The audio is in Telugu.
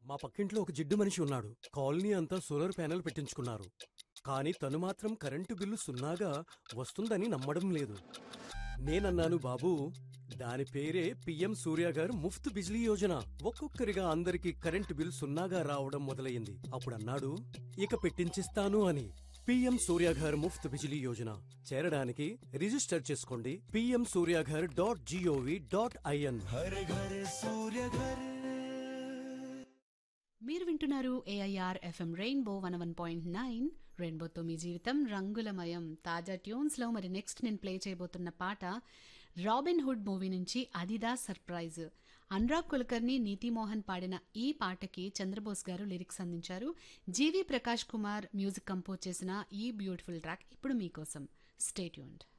మా పక్కింట్లో ఒక జిడ్డు మనిషి ఉన్నాడు కాలనీ అంతా సోలార్ ప్యానెల్ పెట్టించుకున్నారు కానీ తను మాత్రం కరెంటు బిల్లు సున్నాగా వస్తుందని నమ్మడం లేదు నేనన్నాను బాబూ దాని పేరే పిఎం సూర్య గారు ముఫ్త్ బిజ్లీ యోజన ఒక్కొక్కరిగా అందరికి కరెంటు బిల్ సున్నాగా రావడం మొదలయ్యింది అప్పుడు అన్నాడు ఇక పెట్టించిస్తాను అని పిఎం సూర్య గారు ముఫ్త్ బిజిలీ యోజన చేరడానికి రిజిస్టర్ చేసుకోండి పిఎం సూర్య గారు డాట్ జిఓవి డాట్ ఐఎన్ మీరు వింటున్నారు AIR FM Rainbow one one point nine రెయిన్బోతో మీ జీవితం రంగులమయం తాజా ట్యూన్స్లో మరి నెక్స్ట్ నేను ప్లే చేయబోతున్న పాట రాబిన్ హుడ్ మూవీ నుంచి అదిదా సర్ప్రైజ్ అనురాగ్ కులకర్ని నీతిమోహన్ పాడిన ఈ పాటకి చంద్రబోస్ గారు లిరిక్స్ అందించారు G V Prakash Kumar music compose చేసిన ఈ బ్యూటిఫుల్ ట్రాక్ ఇప్పుడు మీకోసం స్టేట్యూన్డ్